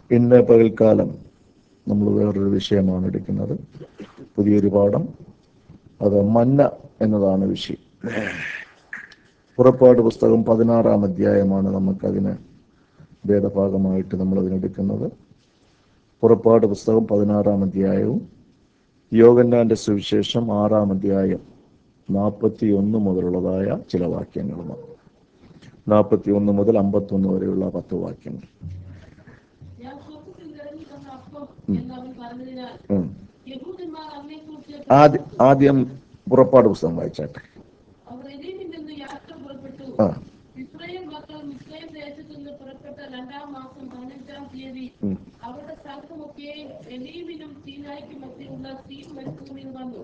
ഇന്ന് പകൽക്കാലം നമ്മൾ വേറൊരു വിഷയമാണ് എടുക്കുന്നത് പുതിയൊരു പാഠം അത് മന്ന എന്നതാണ് വിഷയം പുറപ്പാട് പുസ്തകം പതിനാറാം അധ്യായമാണ് നമുക്കതിന് ഭേദഭാഗമായിട്ട് നമ്മൾ അതിനെടുക്കുന്നത് പുറപ്പാട് പുസ്തകം പതിനാറാം അധ്യായവും യോഗന്നാന്റെ സുവിശേഷം ആറാം അധ്യായം നാൽപ്പത്തി ഒന്ന് മുതലുള്ളതായ ചില വാക്യങ്ങളുമാണ് നാൽപ്പത്തി ഒന്ന് മുതൽ അമ്പത്തൊന്ന് വരെയുള്ള പത്ത് വാക്യങ്ങൾ ഞാൻ സ്വർഗ്ഗത്തിൽ ഇറങ്ങി വന്ന അപ്പം എന്നവൻ പറഞ്ഞതിനാൽ ഉം. യഹൂദന്മാർ അവനെക്കുറിച്ച് ആദ്യ- ആദ്യം പുറപ്പാട് പുസ്തകം വായിച്ചാട്ടെ അവർ എലീമിൽ നിന്ന് യാത്ര പുറപ്പെട്ടു ആ ഇസ്രായേൽ മക്കൾ മിസ്രൈം ദേശത്തു നിന്ന് പുറപ്പെട്ട രണ്ടാം മാസം പതിനഞ്ചാം തീയതി ഉം. അവരുടെ സംഘമൊക്കെയും എലീമിനും സീനായ്ക്കും മധ്യയുള്ള സീൻ മരുഭൂമിയിൽ വന്നു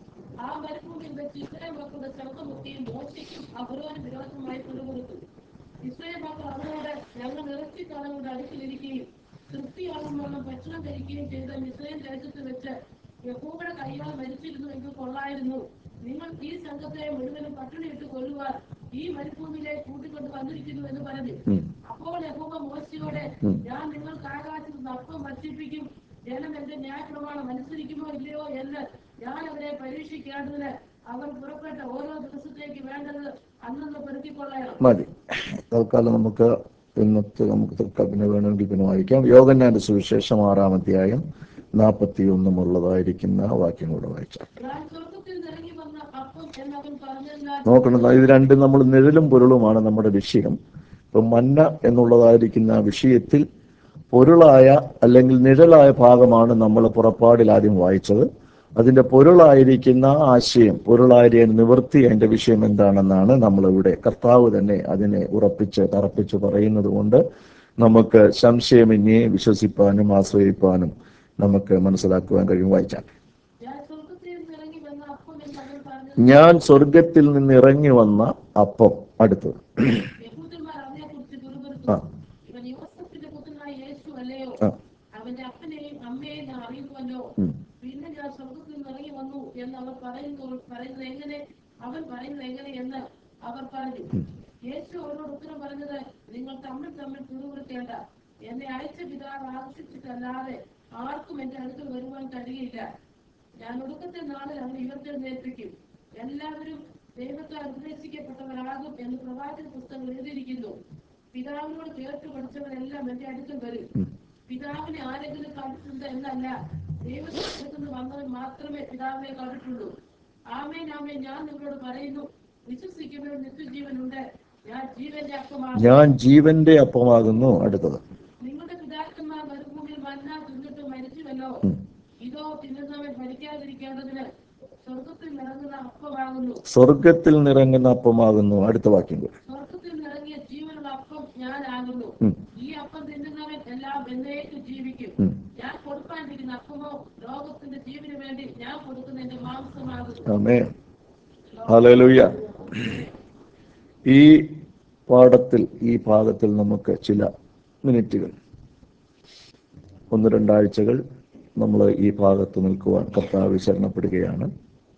ആ മരുഭൂമിയിൽ വെച്ച് ഇസ്രായേൽ മക്കളുടെ സംഘമൊക്കെയും മോശയ്ക്കും അഹ്റോനും വിരോധമായി പിടികൊടുത്തു ഇസ്രായേൽ മക്കൾ അവരോട് ഞങ്ങൾ ഇറച്ചി കാലങ്ങളുടെ അടുക്കിലിരിക്കുകയും തൃപ്തിയാകുമ്പോഴും ഭക്ഷണം കഴിക്കുകയും ചെയ്ത മിസ്രൈം ദേശത്ത് വെച്ച് യഹൂബയുടെ കൈയാൽ മരിച്ചിരുന്നു എങ്കിൽ കൊള്ളായിരുന്നു നിങ്ങൾ ഈ സംഘത്തെ മുഴുവനും പട്ടിണിയിട്ട് കൊല്ലുവാൻ ഈ മരുഭൂമിയിലേക്ക് കൂട്ടിക്കൊണ്ട് വന്നിരിക്കുന്നു എന്ന് പറഞ്ഞു ഉം. അപ്പോൾ യഹോവ മോശയോടെ ഉം. ഞാൻ ഞാൻ നിങ്ങൾക്ക് ആകാശത്ത് നിന്ന് അപ്പം ഭക്ഷിപ്പിക്കും ജനം എന്റെ ന്യായപ്രമാണം അനുസരിക്കുമോ ഇല്ലയോ എന്ന് ഞാൻ അവരെ പരീക്ഷിക്കേണ്ടതിന് അവർ പുറപ്പെട്ട ഓരോ ദിവസത്തേക്ക് വേണ്ടത് അന്നന്ന് പെറുക്കിക്കൊള്ളണം മതി തൽക്കാലം നമുക്ക് ഇന്നത്തെ നമുക്ക് തൽക്കാലം പിന്നെ വേണമെങ്കിൽ പിന്നെ വായിക്കാം യോഗന്നാന്റെ സുവിശേഷം ആറാം അധ്യായം നാൽപ്പത്തി ഒന്നുമുള്ളതായിരിക്കുന്ന വാക്യങ്ങളൂടെ വായിച്ചാൽ ഞാൻ സ്വർഗത്തിൽ നിറങ്ങി വന്ന അപ്പം എന്നവൻ പറഞ്ഞെന്നാൽ നോക്കണം ഇത് രണ്ടും നമ്മൾ നിഴലും പൊരുളുമാണ് നമ്മുടെ വിഷയം ഇപ്പൊ മന്ന എന്നുള്ളതായിരിക്കുന്ന വിഷയത്തിൽ പൊരുളായ അല്ലെങ്കിൽ നിഴലായ ഭാഗമാണ് നമ്മൾ പുറപ്പാടിൽ ആദ്യം വായിച്ചത് അതിന്റെ പൊരുളായിരിക്കുന്ന ആശയം പൊരുളായ നിവൃത്തി അതിന്റെ വിഷയം എന്താണെന്നാണ് നമ്മളിവിടെ കർത്താവ് തന്നെ അതിനെ ഉറപ്പിച്ച് തറപ്പിച്ച് പറയുന്നത് കൊണ്ട് നമുക്ക് സംശയമന്യേ വിശ്വസിപ്പാനും ആശ്രയിപ്പാനും നമുക്ക് മനസ്സിലാക്കുവാൻ കഴിയും വായിച്ചാൽ ഞാൻ സ്വർഗത്തിൽ നിറങ്ങി വന്ന അപ്പം എന്നവൻ പറഞ്ഞത് ഞാൻ സ്വർഗത്തിൽ നിന്ന് ഇറങ്ങി വന്ന അപ്പം അടുത്തത് യഹൂദന്മാർ അവനെ കുറിച്ച് ആ. പിറുപിറുത്തു ഇവൻ യോസഫിന്റെ പുത്രനായ യേശു അല്ലയോ ആ. അവന്റെ അപ്പനെയും അമ്മയെയും ഞാൻ അറിയുന്നുവല്ലോ ഉം. പിന്നെ ഞാൻ സ്വർഗത്തിൽ നിന്ന് ഇറങ്ങി വന്നു എന്ന് അവർ പറയുന്നു പറയുന്നത് എങ്ങനെ അവൻ പറയുന്നത് എങ്ങനെ എന്ന് അവർ പറഞ്ഞു യേശു അവരോട് ഉത്തരം പറഞ്ഞത് നിങ്ങൾ തമ്മിൽ തമ്മിൽ പിറുപിറുക്കേണ്ട എന്നെ അയച്ച പിതാവ് ആകർഷിച്ചിട്ടല്ലാതെ ആർക്കും എന്റെ അടുക്കൽ വരുവാൻ കഴിയില്ല ഞാൻ ഒടുക്കത്തെ നാളിൽ അവനെ ഉയർത്തെഴുന്നേൽപ്പിക്കും എല്ലാവരും ദൈവത്താൽ ഉപദേശിക്കപ്പെട്ടവരാകും എന്ന് പ്രവാചക പുസ്തകം എഴുതിയിരിക്കുന്നു പിതാവിനോട് കേട്ട് പഠിച്ചവരെല്ലാം എന്റെ അടുക്കൽ വരും പിതാവിനെ ആരെങ്കിലും കണ്ടിട്ടുണ്ട് എന്നല്ല ദൈവത്തിന്റെ അടുത്ത് നിന്ന് വന്നവൻ മാത്രമേ പിതാവിനെ കണ്ടിട്ടുള്ളൂ ആമേൻ ആമേൻ ഞാൻ നിങ്ങളോട് പറയുന്നു വിശ്വസിക്കുന്നവർ നിത്യജീവനുണ്ട് ഞാൻ ജീവന്റെ അപ്പമാണ് ഞാൻ ജീവന്റെ അപ്പമാകുന്നു അടുത്തത് നിങ്ങളുടെ പിതാക്കന്മാർ മരുഭൂമിയിൽ മന്ന തിന്നിട്ട് മരിച്ചുവല്ലോ ഉം. ഇതോ തിന്നുന്നവൻ മരിക്കാതിരിക്കേണ്ടതിന് സ്വർഗത്തിൽ നിറങ്ങുന്ന അപ്പമാകുന്നു സ്വർഗത്തിൽ നിറങ്ങുന്ന അപ്പമാകുന്നു അടുത്ത വാക്യം കൂടെ സ്വർഗത്തിൽ നിറങ്ങിയ ജീവനുള്ള അപ്പം ഞാനാകുന്നു ഉം. ഈ അപ്പം തിന്നുന്നവൻ എല്ലാം എന്നേക്ക് ജീവിക്കും ഉം. ഞാൻ കൊടുക്കാനിരിക്കുന്ന അപ്പമോ ലോകത്തിന്റെ ജീവന് വേണ്ടി ഞാൻ കൊടുക്കുന്ന എന്റെ മാംസമാകുന്നു ആമേ ഹല്ലേലൂയ ഈ പാഠത്തിൽ ഈ ഭാഗത്തിൽ നമുക്ക് ചില മിനിറ്റുകൾ ഒന്ന് രണ്ടാഴ്ചകൾ നമ്മൾ ഈ ഭാഗത്ത് നിൽക്കുവാൻ കർത്താവ് ശരണപ്പെടുകയാണ്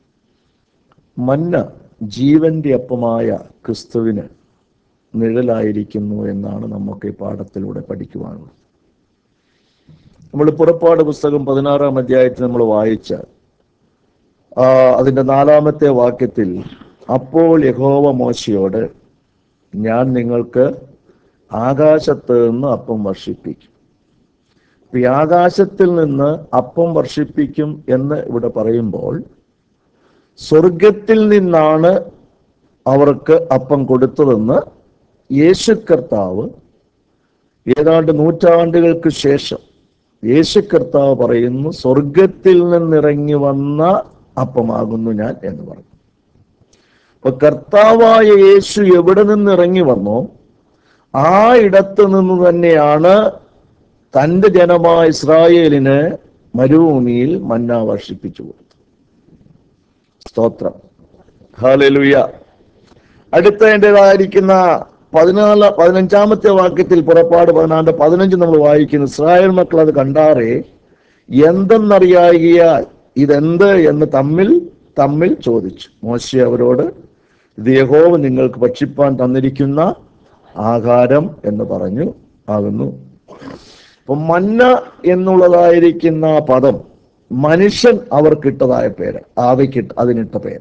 മന്ന ജീവന്റെ അപ്പമായ ക്രിസ്തുവിന് നിഴലായിരിക്കുന്നു എന്നാണ് നമുക്ക് ഈ പാഠത്തിലൂടെ പഠിക്കുവാനുള്ളത് നമ്മൾ പുറപ്പാട് പുസ്തകം പതിനാറാം അധ്യായത്തിൽ നമ്മൾ വായിച്ച ആ, അതിന്റെ നാലാമത്തെ വാക്യത്തിൽ അപ്പോൾ യഹോവ മോശയോട് ഞാൻ നിങ്ങൾക്ക് ആകാശത്ത് നിന്ന് അപ്പം വർഷിപ്പിക്കും ഇപ്പൊ ഈ ആകാശത്തിൽ നിന്ന് അപ്പം വർഷിപ്പിക്കും എന്ന് ഇവിടെ പറയുമ്പോൾ സ്വർഗത്തിൽ നിന്നാണ് അവർക്ക് അപ്പം കൊടുത്തതെന്ന് യേശു കർത്താവ് ഏതാണ്ട് നൂറ്റാണ്ടുകൾക്ക് ശേഷം യേശു കർത്താവ് പറയുന്നു സ്വർഗത്തിൽ നിന്നിറങ്ങി വന്ന അപ്പമാകുന്നു ഞാൻ എന്ന് പറഞ്ഞു അപ്പൊ കർത്താവായ യേശു എവിടെ നിന്ന് ഇറങ്ങി വന്നോ ആ ഇടത്ത് നിന്ന് തന്നെയാണ് തന്റെ ജനമായ ഇസ്രായേലിന് മരുഭൂമിയിൽ മന്ന വർഷിപ്പിച്ചു കൊടുത്തത് സ്തോത്രം ഹാലലുയ അടുത്തതിൻ്റെതായിരിക്കുന്ന പതിനാല് പതിനഞ്ചാമത്തെ വാക്യത്തിൽ പുറപ്പാട് പതിനാല് പതിനഞ്ച് നമ്മൾ വായിക്കുന്നു ഇസ്രായേൽ മക്കൾ അത് കണ്ടാറേ എന്തെന്നറിയാകിയാൽ ഇതെന്ത് എന്ന് തമ്മിൽ തമ്മിൽ ചോദിച്ചു മോശ അവരോട് ഇത് യഹോവ നിങ്ങൾക്ക് ഭക്ഷിപ്പാൻ തന്നിരിക്കുന്ന ആഹാരം എന്ന് പറഞ്ഞു ആകുന്നു അപ്പൊ മന്ന എന്നുള്ളതായിരിക്കുന്ന പദം മനുഷ്യൻ അവർക്കിട്ടതായ പേര് ആവയ്ക്കിട്ട് അതിനിട്ട പേര്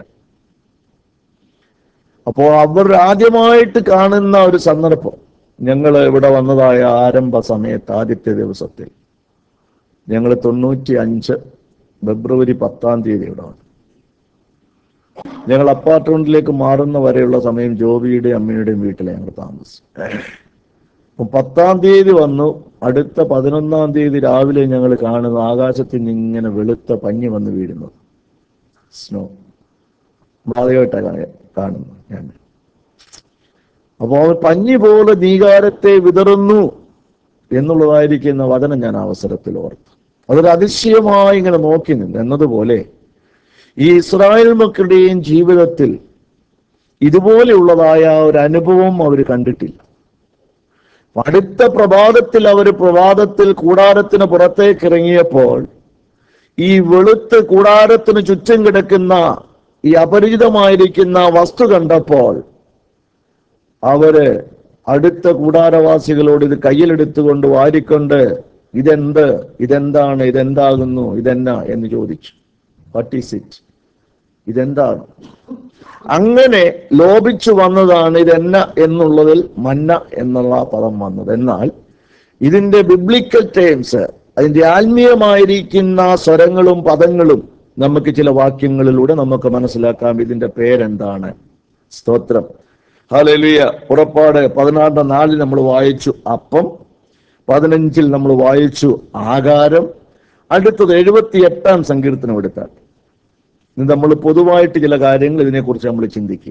അപ്പോൾ അവർ ആദ്യമായിട്ട് കാണുന്ന ഒരു സന്ദർഭം ഞങ്ങൾ ഇവിടെ വന്നതായ ആരംഭ സമയത്ത് ആദ്യത്തെ ദിവസത്തിൽ ഞങ്ങൾ തൊണ്ണൂറ്റി അഞ്ച് ഫെബ്രുവരി പത്താം തീയതി ഇവിടെ വന്നു ഞങ്ങൾ അപ്പാർട്ട്മെന്റിലേക്ക് മാറുന്ന വരെയുള്ള സമയം ജോബിയുടെയും അമ്മയുടെയും വീട്ടിലെ ഞങ്ങൾ താമസിച്ചു അപ്പം പത്താം തീയതി വന്നു അടുത്ത പതിനൊന്നാം തീയതി രാവിലെ ഞങ്ങൾ കാണുന്നു ആകാശത്തിൽ നിന്ന് ഇങ്ങനെ വെളുത്ത പഞ്ഞി വന്ന് വീഴുന്നത് സ്നോ ആദ്യമായിട്ടാണ് കാണുന്നത് ഞാൻ അപ്പോൾ പഞ്ഞി പോലെ നീകാരത്തെ വിതറുന്നു എന്നുള്ളതായിരിക്കുന്ന വചനം ഞാൻ അവസരത്തിൽ ഓർത്തു അതൊരു അതിശയമായി ഇങ്ങനെ നോക്കി നിന്ന് എന്നതുപോലെ ഈ ഇസ്രായേൽ മക്കളുടെയും ജീവിതത്തിൽ ഇതുപോലെയുള്ളതായ ഒരു അനുഭവം അവർ കണ്ടിട്ടില്ല അടുത്ത പ്രഭാതത്തിൽ അവർ പ്രഭാതത്തിൽ കൂടാരത്തിന് പുറത്തേക്ക് ഇറങ്ങിയപ്പോൾ ഈ വെളുത്ത് കൂടാരത്തിന് ചുറ്റും കിടക്കുന്ന ഈ അപരിചിതമായിരിക്കുന്ന വസ്തു കണ്ടപ്പോൾ അവര് അടുത്ത കൂടാരവാസികളോട് ഇത് കയ്യിലെടുത്തുകൊണ്ട് വാരിക്കൊണ്ട് ഇതെന്ത് ഇതെന്താണ് ഇതെന്താകുന്നു ഇതെന്നാ എന്ന് ചോദിച്ചു വാട്ട് ഈസ് ഇറ്റ് ഇതെന്താണ് അങ്ങനെ ലോപിച്ചു വന്നതാണ് ഇതെന്ന എന്നുള്ളതിൽ മന്ന എന്നുള്ള പദം വന്നത് എന്നാൽ ഇതിന്റെ ബിബ്ലിക്കൽ ടേംസ് അതിന്റെ ആത്മീയമായിരിക്കുന്ന സ്വരങ്ങളും പദങ്ങളും നമുക്ക് ചില വാക്യങ്ങളിലൂടെ നമുക്ക് മനസ്സിലാക്കാം ഇതിന്റെ പേരെന്താണ് സ്തോത്രം ഹലലിയ പുറപ്പാട് പതിനാറാം നാലിൽ നമ്മൾ വായിച്ചു അപ്പം പതിനഞ്ചിൽ നമ്മൾ വായിച്ചു ആകാരം അടുത്തത് എഴുപത്തി എട്ടാം സങ്കീർത്തനം എടുത്താൽ ഇത് നമ്മൾ പൊതുവായിട്ട് ചില കാര്യങ്ങൾ ഇതിനെക്കുറിച്ച് നമ്മൾ ചിന്തിക്കുക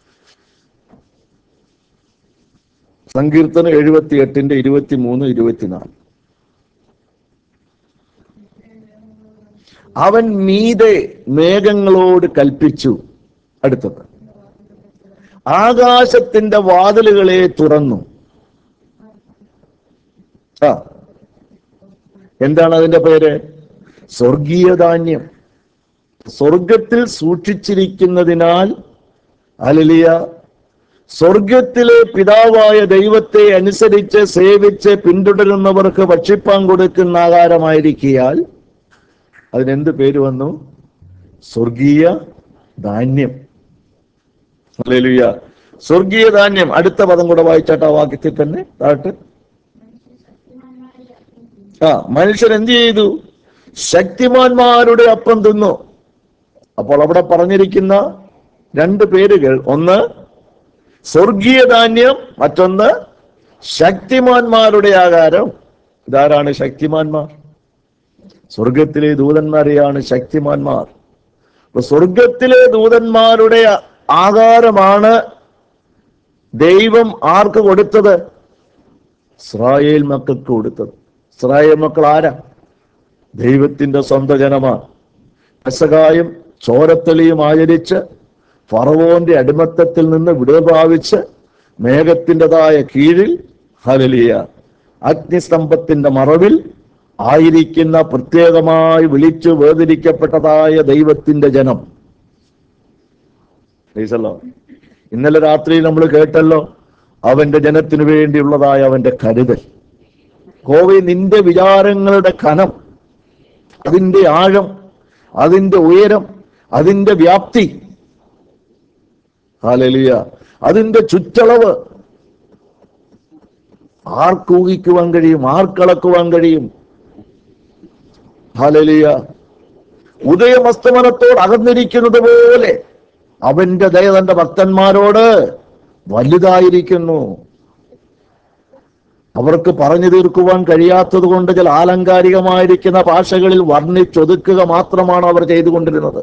സങ്കീർത്തനം എഴുപത്തി എട്ടിന്റെ ഇരുപത്തി മൂന്ന് ഇരുപത്തിനാല് അവൻ മീതെ മേഘങ്ങളോട് കൽപ്പിച്ചു അടുത്തത് ആകാശത്തിന്റെ വാതിലുകളെ തുറന്നു ആ എന്താണ് അതിന്റെ പേര് സ്വർഗീയ ധാന്യം സ്വർഗത്തിൽ സൂക്ഷിച്ചിരിക്കുന്നതിനാൽ അലലിയ സ്വർഗത്തിലെ പിതാവായ ദൈവത്തെ അനുസരിച്ച് സേവിച്ച് പിന്തുടരുന്നവർക്ക് ഭക്ഷിപ്പാൻ കൊടുക്കുന്ന ആകാരമായിരിക്കിയാൽ അതിനെന്ത് പേര് വന്നു സ്വർഗീയ ധാന്യം ഹല്ലേലൂയ സ്വർഗീയ ധാന്യം അടുത്ത പദം കൂടെ വായിച്ചാട്ട് ആ വാക്യത്തിൽ തന്നെ താട്ട് ആ മനുഷ്യൻ എന്ത് ചെയ്തു ശക്തിമാന്മാരുടെ അപ്പം തിന്നു അപ്പോൾ അവിടെ പറഞ്ഞിരിക്കുന്ന രണ്ട് പേരുകൾ ഒന്ന് സ്വർഗീയ ധാന്യം മറ്റൊന്ന് ശക്തിമാന്മാരുടെ ആകാരം ഇതാരാണ് ശക്തിമാന്മാർ സ്വർഗത്തിലെ ദൂതന്മാരെയാണ് ശക്തിമാന്മാർ അപ്പൊ സ്വർഗത്തിലെ ദൂതന്മാരുടെ ആകാരമാണ് ദൈവം ആർക്ക് കൊടുത്തത് ഇസ്രായേൽ മക്കൾക്ക് കൊടുത്തത് ഇസ്രായേൽ മക്കൾ ആരാ ദൈവത്തിന്റെ സ്വന്തം ജനമാണ് പെസകായും ചോരത്തെളിയും ആചരിച്ച് ഫറവോന്റെ അടിമത്തത്തിൽ നിന്ന് വിടുതൽ പ്രാപിച്ച് മേഘത്തിൻ്റെതായ കീഴിൽ ഹലലിയ അഗ്നിസ്തംഭത്തിന്റെ മറവിൽ ആയിരിക്കുന്ന പ്രത്യേകമായി വിളിച്ചു വേർതിരിക്കപ്പെട്ടതായ ദൈവത്തിന്റെ ജനം പ്ലീസല്ലോ ഇന്നലെ രാത്രി നമ്മൾ കേട്ടല്ലോ അവന്റെ ജനത്തിനു വേണ്ടിയുള്ളതായ അവന്റെ കരുതൽ കോവി നിന്റെ വിചാരങ്ങളുടെ കനം അതിന്റെ ആഴം അതിന്റെ ഉയരം അതിന്റെ വ്യാപ്തി ഹാലലിയ അതിന്റെ ചുറ്റളവ് ആർക്കൂഹിക്കുവാൻ കഴിയും ആർക്കളക്കുവാൻ കഴിയും ഹാലലിയ ഉദയമസ്തമനത്തോട് അകന്നിരിക്കുന്നത് പോലെ അവന്റെ ദയ തന്റെ ഭക്തന്മാരോട് വലുതായിരിക്കുന്നു അവർക്ക് പറഞ്ഞു തീർക്കുവാൻ കഴിയാത്തത് കൊണ്ട് ചില ആലങ്കാരികമായിരിക്കുന്ന ഭാഷകളിൽ വർണ്ണിച്ചൊതുക്കുക മാത്രമാണ് അവർ ചെയ്തുകൊണ്ടിരുന്നത്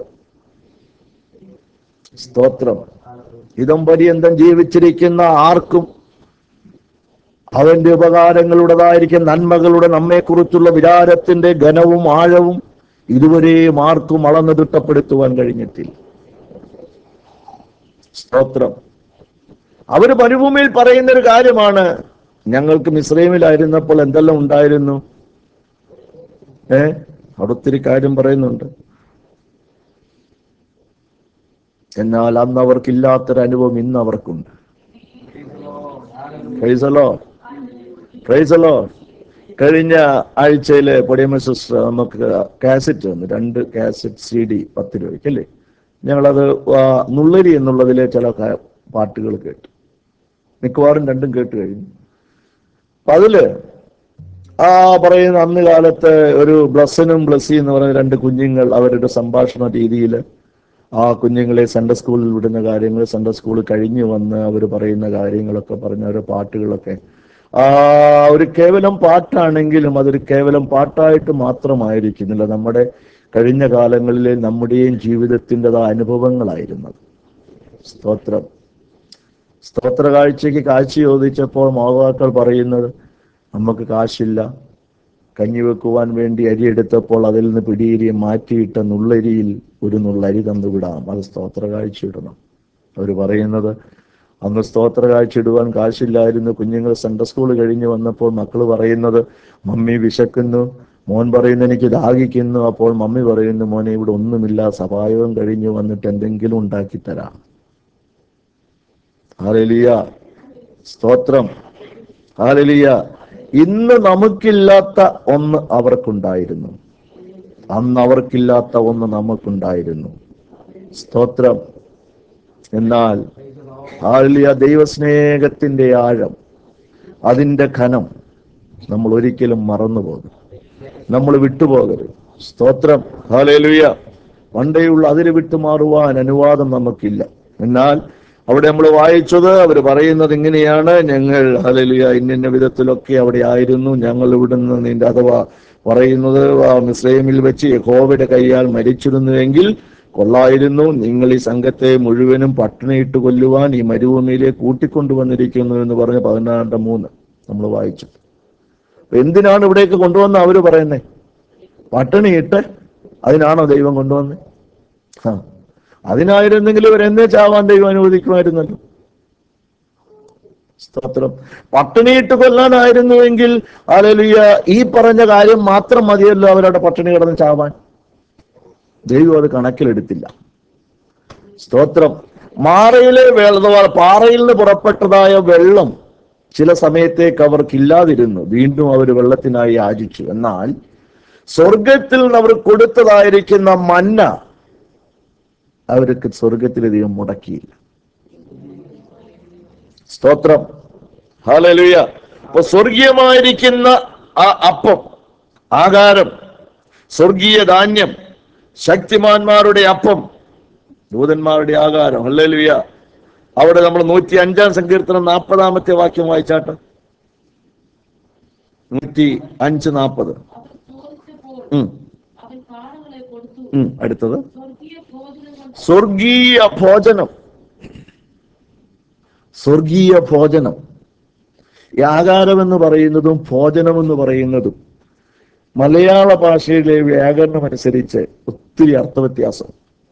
സ്തോത്രം ഇതം പര്യന്തം ജീവിച്ചിരിക്കുന്ന ആർക്കും അവന്റെ ഉപകാരങ്ങളുടേതായിരിക്കും നന്മകളുടെ നമ്മെക്കുറിച്ചുള്ള വിചാരത്തിന്റെ ഘനവും ആഴവും ഇതുവരെയും ആർക്കും അളന്നു തിട്ടപ്പെടുത്തുവാൻ കഴിഞ്ഞിട്ടില്ല സ്തോത്രം അവര് മരുഭൂമിയിൽ പറയുന്ന ഒരു കാര്യമാണ് ഞങ്ങൾക്ക് മിശ്രൈമിലായിരുന്നപ്പോൾ എന്തെല്ലാം ഉണ്ടായിരുന്നു ഏ അവിടെ ഒത്തിരി കാര്യം പറയുന്നുണ്ട് എന്നാൽ അന്ന് അവർക്കില്ലാത്തൊരു അനുഭവം ഇന്ന് അവർക്കുണ്ട് പ്രൈസലോ പ്രൈസലോ കഴിഞ്ഞ ആഴ്ചയിലെ പൊടിയമ്മ സിസ്റ്റർ നമുക്ക് കാസറ്റ് വന്നു രണ്ട് കാസറ്റ് സി ഡി പത്ത് രൂപയ്ക്ക് അല്ലേ ഞങ്ങളത് ആ, നുള്ളരി എന്നുള്ളതിലെ ചില ക- പാട്ടുകൾ കേട്ടു മിക്കവാറും രണ്ടും കേട്ട് കഴിഞ്ഞു അപ്പൊ അതില് ആ പറയുന്ന അന്ന് കാലത്ത് ഒരു ബ്ലസ്സനും ബ്ലസ്സി എന്ന് പറയുന്ന രണ്ട് കുഞ്ഞുങ്ങൾ അവരുടെ സംഭാഷണ രീതിയിൽ ആ കുഞ്ഞുങ്ങളെ സൺഡേ സ്കൂളിൽ വിടുന്ന കാര്യങ്ങൾ സൺഡേ സ്കൂൾ കഴിഞ്ഞു വന്ന് അവർ പറയുന്ന കാര്യങ്ങളൊക്കെ പറഞ്ഞ ഓരോ പാട്ടുകളൊക്കെ ആ ഒരു കേവലം പാട്ടാണെങ്കിലും അതൊരു കേവലം പാട്ടായിട്ട് മാത്രമായിരിക്കുന്നില്ല നമ്മുടെ കഴിഞ്ഞ കാലങ്ങളിലെ നമ്മുടെയും ജീവിതത്തിൻ്റെതായ അനുഭവങ്ങളായിരുന്നത് സ്തോത്രം സ്തോത്ര കാഴ്ചയ്ക്ക് കാഴ്ച ചോദിച്ചപ്പോൾ മാതാക്കൾ പറയുന്നത് നമുക്ക് കാശില്ല കഞ്ഞി വെക്കുവാൻ വേണ്ടി അരി എടുത്തപ്പോൾ അതിൽ നിന്ന് പിടിയേരി മാറ്റിയിട്ട നുള്ളരിയിൽ ഒരു നുള്ളരി തന്നുവിടാം അത് സ്തോത്ര കാഴ്ച ഇടണം അവർ പറയുന്നത് അന്ന് സ്തോത്ര കാഴ്ച ഇടുവാൻ കാശില്ലായിരുന്നു കുഞ്ഞുങ്ങൾ സൺഡേ സ്കൂൾ കഴിഞ്ഞ് വന്നപ്പോൾ മക്കൾ പറയുന്നത് മമ്മി വിശക്കുന്നു മോൻ പറയുന്നു എനിക്ക് ദാഹിക്കുന്നു അപ്പോൾ മമ്മി പറയുന്നു മോനെ ഇവിടെ ഒന്നുമില്ല സഭായോഗം കഴിഞ്ഞ് വന്നിട്ട് എന്തെങ്കിലും ഉണ്ടാക്കി തരാം ഹാലലിയ സ്തോത്രം ഹാലലിയ ഇന്ന് നമുക്കില്ലാത്ത ഒന്ന് അവർക്കുണ്ടായിരുന്നു അന്ന് അവർക്കില്ലാത്ത ഒന്ന് നമുക്കുണ്ടായിരുന്നു സ്തോത്രം എന്നാൽ ഹാലിയ ദൈവസ്നേഹത്തിന്റെ ആഴം അതിന്റെ ഘനം നമ്മൾ ഒരിക്കലും മറന്നുപോകും നമ്മൾ വിട്ടുപോകരുത് സ്തോത്രം ഹാലേലുയ പണ്ടേയുള്ള അതിര് വിട്ടുമാറുവാൻ അനുവാദം നമുക്കില്ല എന്നാൽ അവിടെ നമ്മൾ വായിച്ചത് അവർ പറയുന്നത് ഇങ്ങനെയാണ് ഞങ്ങൾ ഹലലിയ ഇന്ന വിധത്തിലൊക്കെ അവിടെ ആയിരുന്നു ഞങ്ങൾ ഇവിടുന്ന് നിന്റെ അഥവാ പറയുന്നത് ആ മിസ്രൈമിൽ വെച്ച് യഹോവയുടെ കൈയാൽ മരിച്ചിരുന്നുവെങ്കിൽ കൊള്ളായിരുന്നു നിങ്ങൾ ഈ സംഘത്തെ മുഴുവനും പട്ടിണിയിട്ട് കൊല്ലുവാൻ ഈ മരുഭൂമിയിലേക്ക് കൂട്ടിക്കൊണ്ടുവന്നിരിക്കുന്നു എന്ന് പറഞ്ഞ് പതിനാറിന്റെ മൂന്ന് നമ്മൾ വായിച്ചു അപ്പൊ എന്തിനാണ് ഇവിടേക്ക് കൊണ്ടുവന്ന് അവര് പറയുന്നേ പട്ടിണിയിട്ട് അതിനാണോ ദൈവം കൊണ്ടുവന്നേ ആ അതിനായിരുന്നെങ്കിൽ ഇവർ എന്നെ ചാവാൻ ദൈവം അനുവദിക്കുമായിരുന്നല്ലോ സ്തോത്രം പട്ടിണിയിട്ട് കൊല്ലാനായിരുന്നുവെങ്കിൽ അലലിയ ഈ പറഞ്ഞ കാര്യം മാത്രം മതിയല്ലോ അവരുടെ പട്ടിണി കിടന്ന് ചാവാൻ ദൈവം അത് കണക്കിലെടുത്തില്ല സ്തോത്രം മാറയിലെ വെള്ളം പാറയിൽ നിന്ന് പുറപ്പെട്ടതായ വെള്ളം ചില സമയത്തേക്ക് അവർക്കില്ലാതിരുന്നു വീണ്ടും അവർ വെള്ളത്തിനായി യാചിച്ചു എന്നാൽ സ്വർഗത്തിൽ നിന്ന് അവർ കൊടുത്തതായിരിക്കുന്ന മന്ന അവർക്ക് സ്വർഗത്തിലെ ദൈവം മുടക്കിയില്ല സ്തോത്രം ഹാലലുയ അപ്പൊ സ്വർഗീയമായിരിക്കുന്ന ആ അപ്പം ആകാരം സ്വർഗീയ ധാന്യം ശക്തിമാന്മാരുടെ അപ്പം ദൂതന്മാരുടെ ആകാരം ഹല്ലേലൂയ അവിടെ നമ്മൾ നൂറ്റി അഞ്ചാം സങ്കീർത്തനം നാൽപ്പതാമത്തെ വാക്യം വായിച്ചാട്ട് നൂറ്റി അഞ്ച് നാൽപ്പത് അവർ ചോദിച്ചപ്പോൾ ഉം, അവൻ കാളകളെ കൊടുത്തു ഉം, അടുത്തത് സ്വർഗീയ ഭോജനം കൊണ്ട് സ്വർഗീയ ഭോജനം സ്വർഗീയ ഭോജനം ഈ ആകാരം എന്ന് പറയുന്നതും ഭോജനം എന്ന് പറയുന്നതും മലയാള ഭാഷയിലെ വ്യാകരണം അനുസരിച്ച് ഒത്തിരി അർത്ഥവ്യത്യാസം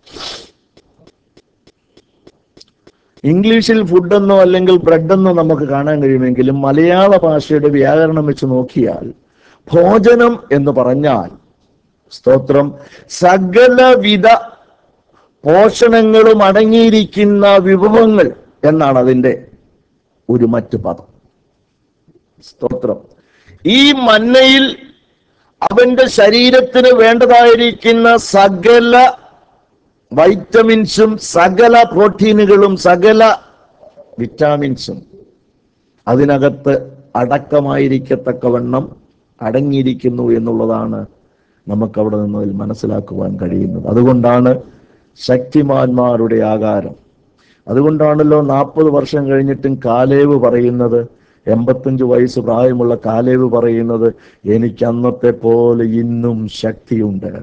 ഇംഗ്ലീഷിൽ ഫുഡെന്നോ അല്ലെങ്കിൽ ബ്രെഡെന്നോ നമുക്ക് കാണാൻ കഴിയുമെങ്കിലും മലയാള ഭാഷയുടെ വ്യാകരണം വെച്ച് നോക്കിയാൽ ഭോജനം എന്ന് പറഞ്ഞാൽ സ്തോത്രം സകലവിധ പോഷണങ്ങളും അടങ്ങിയിരിക്കുന്ന വിഭവങ്ങൾ എന്നാണ് അതിൻ്റെ ഒരു മറ്റു പദം സ്തോത്രം ഈ മന്നയിൽ അവന്റെ ശരീരത്തിന് വേണ്ടതായിരിക്കുന്ന സകല വൈറ്റമിൻസും സകല പ്രോട്ടീനുകളും സകല വിറ്റാമിൻസും അതിനകത്ത് അടക്കമായിരിക്കത്തക്കവണ്ണം അടങ്ങിയിരിക്കുന്നു എന്നുള്ളതാണ് നമുക്ക് അവിടെ നിന്ന് അതിൽ മനസ്സിലാക്കുവാൻ കഴിയുന്നത് അതുകൊണ്ടാണ് ശക്തിമാന്മാരുടെ ആകാരം അതുകൊണ്ടാണല്ലോ നാൽപ്പത് വർഷം കഴിഞ്ഞിട്ടും കാലേവ് പറയുന്നത് എൺപത്തഞ്ച് വയസ്സ് പ്രായമുള്ള കാലേവ് പറയുന്നത് എനിക്ക് അന്നത്തെ പോലെ ഇന്നും ശക്തിയുണ്ട്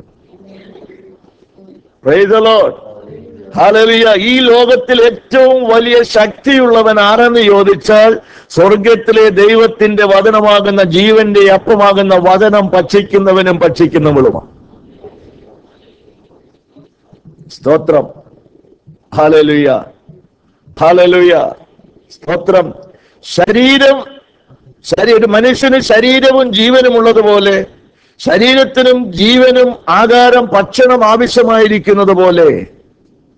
Praise the Lord. Hallelujah. ഈ ലോകത്തിൽ ഏറ്റവും വലിയ ശക്തിയുള്ളവൻ ആരെന്ന് ചോദിച്ചാൽ സ്വർഗത്തിലെ ദൈവത്തിന്റെ വചനമാകുന്ന ജീവന്റെ അപ്പമാകുന്ന വചനം ഭക്ഷിക്കുന്നവനും ഭക്ഷിക്കുന്നവളുമാണ് സ്തോത്രം ഹാലലുയ ഹാലലുയ സ്തോത്രം ശരീരം ശരീ ഒരു മനുഷ്യന് ശരീരവും ജീവനും ഉള്ളതുപോലെ ശരീരത്തിനും ജീവനും ആകാരം ഭക്ഷണം ആവശ്യമായിരിക്കുന്നത് പോലെ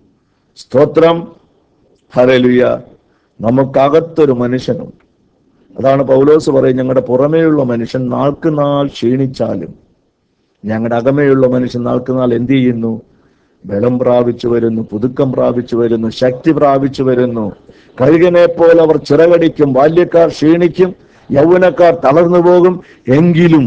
സ്തോത്രം ഹരലുയ നമുക്കകത്തൊരു മനുഷ്യനുണ്ട് അതാണ് പൗലോസ് പറയും ഞങ്ങളുടെ പുറമേയുള്ള മനുഷ്യൻ നാൾക്ക് നാൾ ക്ഷീണിച്ചാലും ഞങ്ങളുടെ അകമേയുള്ള മനുഷ്യൻ നാൾക്ക് നാൾ എന്ത് ചെയ്യുന്നു ബലം പ്രാപിച്ചു വരുന്നു പുതുക്കം പ്രാപിച്ചു വരുന്നു ശക്തി പ്രാപിച്ചു വരുന്നു കഴുകനെ പോലെ അവർ ചിറകടിക്കും ബാല്യക്കാർ ക്ഷീണിക്കും യൗവനക്കാർ തളർന്നു പോകും എങ്കിലും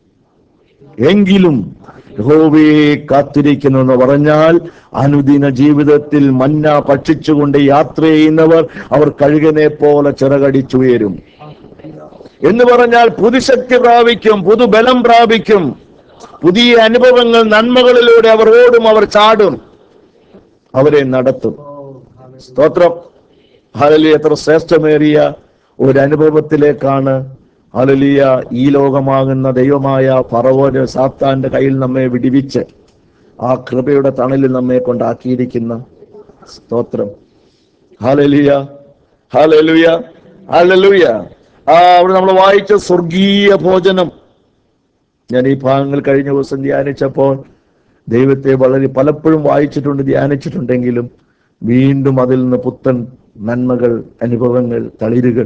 എങ്കിലും യഹോവയെ കാത്തിരിക്കുന്നു എന്ന് പറഞ്ഞാൽ അനുദിന ജീവിതത്തിൽ മന്ന ഭക്ഷിച്ചുകൊണ്ട് യാത്ര ചെയ്യുന്നവർ അവർ കഴുകനെ പോലെ ചിറകടിച്ചുയരും എന്ന് പറഞ്ഞാൽ പുതുശക്തി പ്രാപിക്കും പുതുബലം പ്രാപിക്കും പുതിയ അനുഭവങ്ങൾ നന്മകളിലൂടെ അവർ ഓടും അവർ ചാടും അവരെ നടത്തും സ്തോത്രം ഹലലി എത്ര ശ്രേഷ്ഠമേറിയ ഒരു അനുഭവത്തിലേക്കാണ് ഹലലിയ ഈ ലോകമാകുന്ന ദൈവമായ പറവോന് സാത്താന്റെ കയ്യിൽ നമ്മെ വിടിവിച്ച് ആ കൃപയുടെ തണലിൽ നമ്മെ കൊണ്ടാക്കിയിരിക്കുന്ന സ്തോത്രം ഹലലിയ ഹലലുയ ഹലലുയ ആ അവിടെ നമ്മൾ വായിച്ച സ്വർഗീയ ഭോജനം ഞാൻ ഈ ഭാഗങ്ങൾ കഴിഞ്ഞ ദിവസം ധ്യാനിച്ചപ്പോൾ ദൈവത്തെ വളരെ പലപ്പോഴും വായിച്ചിട്ടുണ്ട് ധ്യാനിച്ചിട്ടുണ്ടെങ്കിലും വീണ്ടും അതിൽ നിന്ന് പുത്തൻ നന്മകൾ അനുഭവങ്ങൾ തളിരുകൾ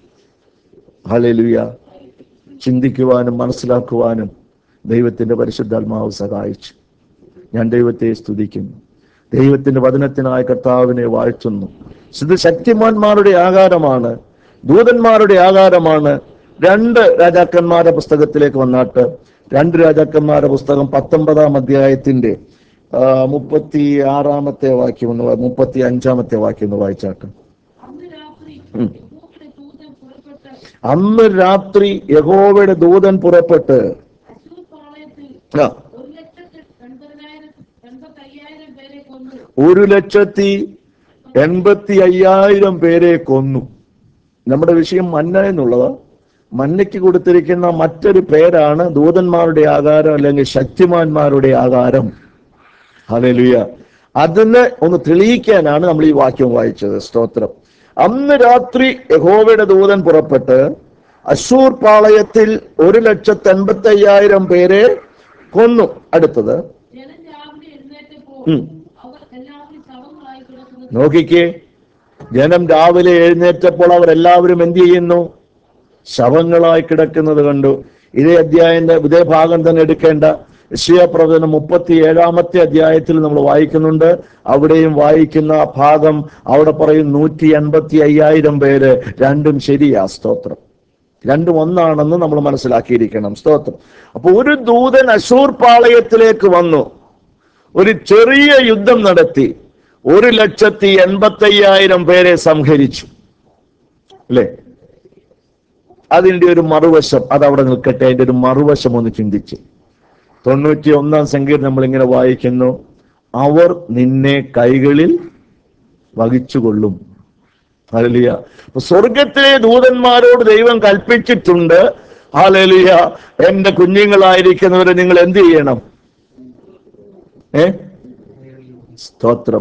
ഹലലുയ ചിന്തിക്കുവാനും മനസ്സിലാക്കുവാനും ദൈവത്തിന്റെ പരിശുദ്ധാത്മാവ് സഹായിച്ചു ഞാൻ ദൈവത്തെ സ്തുതിക്കുന്നു ദൈവത്തിന്റെ വചനത്തിനായ കർത്താവിനെ വാഴ്ത്തുന്നു ഇത് ശക്തിമാന്മാരുടെ ആകാരമാണ് ദൂതന്മാരുടെ ആകാരമാണ് രണ്ട് രാജാക്കന്മാരുടെ പുസ്തകത്തിലേക്ക് വന്നാട്ട് രണ്ട് രാജാക്കന്മാരുടെ പുസ്തകം പത്തൊമ്പതാം അധ്യായത്തിന്റെ ആ, മുപ്പത്തി ആറാമത്തെ വാക്യം ഒന്ന് വാ- മുപ്പത്തി അഞ്ചാമത്തെ വാക്യം ഒന്ന് വായിച്ചാട്ട് അന്ന് രാത്രി യഹോവയുടെ ദൂതൻ പുറപ്പെട്ട് അന്ന് രാത്രി യഹോവയുടെ ദൂതൻ പുറപ്പെട്ട് അശൂർ പാളയത്തിൽ ആ, ഒരു ലക്ഷത്തി എൺപതിനായിരം എൺപത്തയ്യായിരം പേരെ കൊന്നു ഒരു ലക്ഷത്തി എൺപത്തി അയ്യായിരം പേരെ കൊന്നു നമ്മുടെ വിഷയം മന്ന എന്നുള്ളത് മന്നയ്ക്ക് കൊടുത്തിരിക്കുന്ന മറ്റൊരു പേരാണ് ദൂതന്മാരുടെ ആകാരം അല്ലെങ്കിൽ ശക്തിമാന്മാരുടെ ആകാരം ഹല്ലേലൂയ അതിന് ഒന്ന് തെളിയിക്കാനാണ് നമ്മൾ ഈ വാക്യം വായിച്ചത് സ്തോത്രം അന്ന് രാത്രി യഹോവയുടെ ദൂതൻ പുറപ്പെട്ട് അശൂർ പാളയത്തിൽ ഒരു ലക്ഷത്തി എൺപത്തി അയ്യായിരം പേരെ കൊന്നു അടുത്തത് ജനം രാവിലെ എഴുന്നേറ്റപ്പോൾ ഉം. അവർ എല്ലാവരും ശവങ്ങളായി കിടക്കുന്നത് നോക്കിക്കേ ജനം രാവിലെ എഴുന്നേറ്റപ്പോൾ അവരെല്ലാവരും എന്ത് ചെയ്യുന്നു ശവങ്ങളായി കിടക്കുന്നത് കണ്ടു ഇതേ അധ്യായന്റെ ഇതേ ഭാഗം തന്നെ എടുക്കേണ്ട പ്രവചനം മുപ്പത്തി ഏഴാമത്തെ അധ്യായത്തിൽ നമ്മൾ വായിക്കുന്നുണ്ട് അവിടെയും വായിക്കുന്ന ആ ഭാഗം അവിടെ പറയും നൂറ്റി എൺപത്തി അയ്യായിരം പേര് രണ്ടും ശരിയാ സ്തോത്രം രണ്ടും ഒന്നാണെന്ന് നമ്മൾ മനസ്സിലാക്കിയിരിക്കണം സ്തോത്രം അപ്പൊ ഒരു ദൂതൻ അശൂർ പാളയത്തിലേക്ക് വന്നു ഒരു ചെറിയ യുദ്ധം നടത്തി ഒരു ലക്ഷത്തി എൺപത്തി അയ്യായിരം പേരെ സംഹരിച്ചു അല്ലേ അതിന്റെ ഒരു മറുവശം അതവിടെ നിൽക്കട്ടെ അതിന്റെ ഒരു മറുവശം ഒന്ന് ചിന്തിച്ച് തൊണ്ണൂറ്റി ഒന്നാം സംഖ്യയിൽ നമ്മൾ ഇങ്ങനെ വായിക്കുന്നു അവർ നിന്നെ കൈകളിൽ വഹിച്ചുകൊള്ളും ഹല്ലേലൂയ അപ്പൊ സ്വർഗത്തിലെ ദൂതന്മാരോട് ദൈവം കൽപ്പിച്ചിട്ടുണ്ട് ഹാലലിയ എന്റെ കുഞ്ഞുങ്ങളായിരിക്കുന്നവരെ നിങ്ങൾ എന്ത് ചെയ്യണം ഏ സ്തോത്രം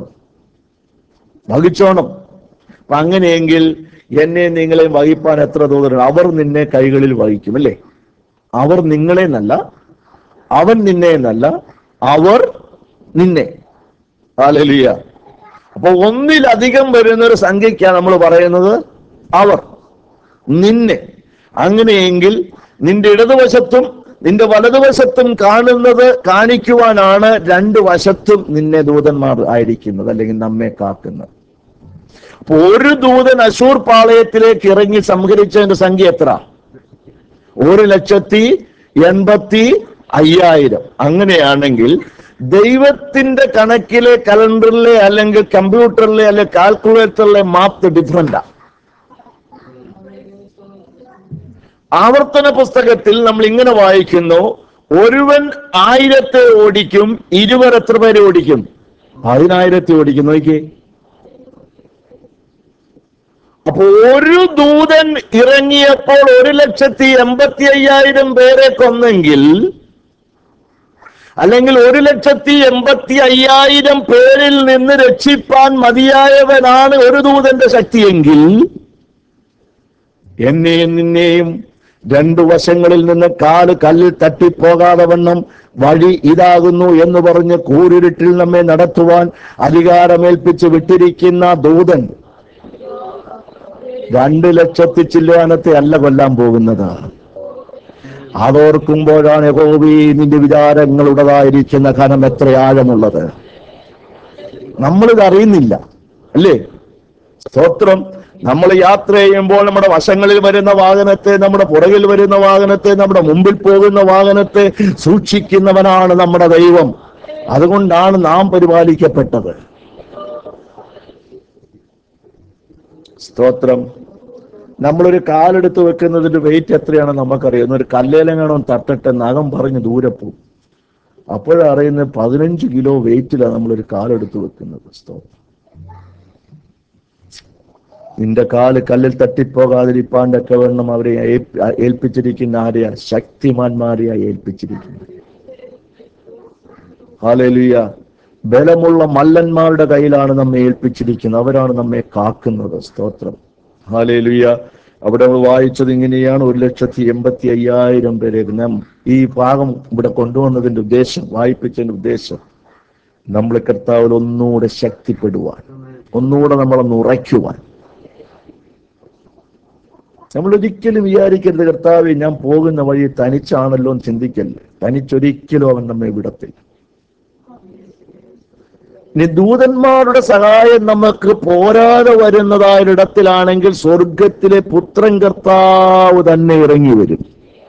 വഹിച്ചോണം അപ്പൊ അങ്ങനെയെങ്കിൽ എന്നെ നിങ്ങളെ വഹിപ്പാൻ എത്ര ദൂതരുണ്ട് അവർ നിന്നെ കൈകളിൽ വഹിക്കും അല്ലേ അവർ നിങ്ങളെ എന്നല്ല അവൻ നിന്നെ എന്നല്ല അവർ നിന്നെ ഹാലലിയ അപ്പൊ ഒന്നിലധികം വരുന്ന ഒരു സംഖ്യയ്ക്കാണ് നമ്മൾ പറയുന്നത് അവർ നിന്നെ അങ്ങനെയെങ്കിൽ നിന്റെ ഇടതുവശത്തും നിന്റെ വലതുവശത്തും കാണുന്നത് കാണിക്കുവാനാണ് രണ്ട് വശത്തും നിന്നെ ദൂതന്മാർ ആയിരിക്കുന്നത് അല്ലെങ്കിൽ നമ്മെ കാക്കുന്നത് അപ്പൊ ഒരു ദൂതൻ അശൂർ പാളയത്തിലേക്ക് ഇറങ്ങി സംഹരിച്ചതിന്റെ സംഖ്യ എത്ര ഒരു ലക്ഷത്തി എൺപത്തി അയ്യായിരം അങ്ങനെയാണെങ്കിൽ ദൈവത്തിന്റെ കണക്കിലെ കലണ്ടറിലെ അല്ലെങ്കിൽ കമ്പ്യൂട്ടറിലെ അല്ലെങ്കിൽ കാൽക്കുലേറ്ററിലെ മാപ്പ് ഡിഫറൻറ്റാ ആവർത്തന പുസ്തകത്തിൽ നമ്മൾ ഇങ്ങനെ വായിക്കുന്നു ഒരുവൻ ആയിരത്തെ ഓടിക്കും ഇരുവർ എത്ര പേരെ ഓടിക്കും പതിനായിരത്തെ ഓടിക്കും നോക്കിയേ അപ്പൊ ഒരു ദൂതൻ ഇറങ്ങിയപ്പോൾ ഒരു ലക്ഷത്തി എൺപത്തി അയ്യായിരം പേരെ കൊന്നെങ്കിൽ അല്ലെങ്കിൽ ഒരു ലക്ഷത്തി എൺപത്തി അയ്യായിരം പേരിൽ നിന്ന് രക്ഷിപ്പാൻ മതിയായവനാണ് ഒരു ദൂതന്റെ ശക്തിയെങ്കിൽ എന്നെയും നിന്നെയും രണ്ടു വശങ്ങളിൽ നിന്ന് കാല് കല്ലിൽ തട്ടിപ്പോകാതെ വണ്ണം വഴി ഇതാകുന്നു എന്ന് പറഞ്ഞ് കൂരിരുട്ടിൽ നമ്മെ നടത്തുവാൻ അധികാരമേൽപ്പിച്ച് വിട്ടിരിക്കുന്ന ദൂതൻ രണ്ട് ലക്ഷത്തി ചില്ലാനത്തെ അല്ല കൊല്ലാൻ പോകുന്നത് അതോർക്കുമ്പോഴാണ് യഹോവേ നിന്റെ വിചാരങ്ങളുടേതായിരിക്കുന്ന ഘനം എത്ര ആഴമുള്ളത് നമ്മളിത് അറിയുന്നില്ല അല്ലേ സ്തോത്രം നമ്മൾ യാത്ര ചെയ്യുമ്പോൾ നമ്മുടെ വശങ്ങളിൽ വരുന്ന വാഹനത്തെ നമ്മുടെ പുറകിൽ വരുന്ന വാഹനത്തെ നമ്മുടെ മുമ്പിൽ പോകുന്ന വാഹനത്തെ സൂക്ഷിക്കുന്നവനാണ് നമ്മുടെ ദൈവം അതുകൊണ്ടാണ് നാം പരിപാലിക്കപ്പെട്ടത് സ്തോത്രം നമ്മളൊരു കാലെടുത്ത് വെക്കുന്നതിന്റെ വെയിറ്റ് എത്രയാണെന്ന് നമുക്കറിയാം ഒരു കല്ലേലെങ്ങാണോ തട്ടട്ടെ നഖം പറഞ്ഞ് ദൂരെ പോകും അപ്പോഴറിയുന്നത് പതിനഞ്ച് കിലോ വെയിറ്റിലാണ് നമ്മളൊരു കാലെടുത്ത് വെക്കുന്നത് സ്തോത്രം നിന്റെ കാല് കല്ലിൽ തട്ടിപ്പോകാതിരിപ്പാണ്ടൊക്കെ വേണം അവരെ ഏൽപ്പ- ഏൽപ്പിച്ചിരിക്കുന്ന ആരെയാ ശക്തിമാന്മാരെയാ ഏൽപ്പിച്ചിരിക്കുന്നത് ഹാലലുയ ബലമുള്ള മല്ലന്മാരുടെ കയ്യിലാണ് നമ്മെ ഏൽപ്പിച്ചിരിക്കുന്നത് അവരാണ് നമ്മെ കാക്കുന്നത് സ്തോത്രം ഹാലേലുയ അവിടെ നമ്മൾ വായിച്ചത് ഇങ്ങനെയാണ് ഒരു ലക്ഷത്തി എൺപത്തി അയ്യായിരം പേരെ നാം ഈ ഭാഗം ഇവിടെ കൊണ്ടുവന്നതിന്റെ ഉദ്ദേശം വായിപ്പിച്ചതിന്റെ ഉദ്ദേശം നമ്മൾ കർത്താവിൽ ഒന്നുകൂടെ ശക്തിപ്പെടുവാൻ ഒന്നുകൂടെ നമ്മളൊന്ന് ഉറയ്ക്കുവാൻ നമ്മൾ ഒരിക്കലും വിചാരിക്കരുത് കർത്താവ് ഞാൻ പോകുന്ന വഴി തനിച്ചാണല്ലോ എന്ന് ചിന്തിക്കല്ലേ തനിച്ചൊരിക്കലും അവൻ നമ്മെ വിടത്തില്ല ഇനി ദൂതന്മാരുടെ സഹായം നമുക്ക് പോരാതെ വരുന്നതായൊരിടത്തിലാണെങ്കിൽ സ്വർഗത്തിലെ പുത്രൻ കർത്താവ് തന്നെ ഇറങ്ങി വരും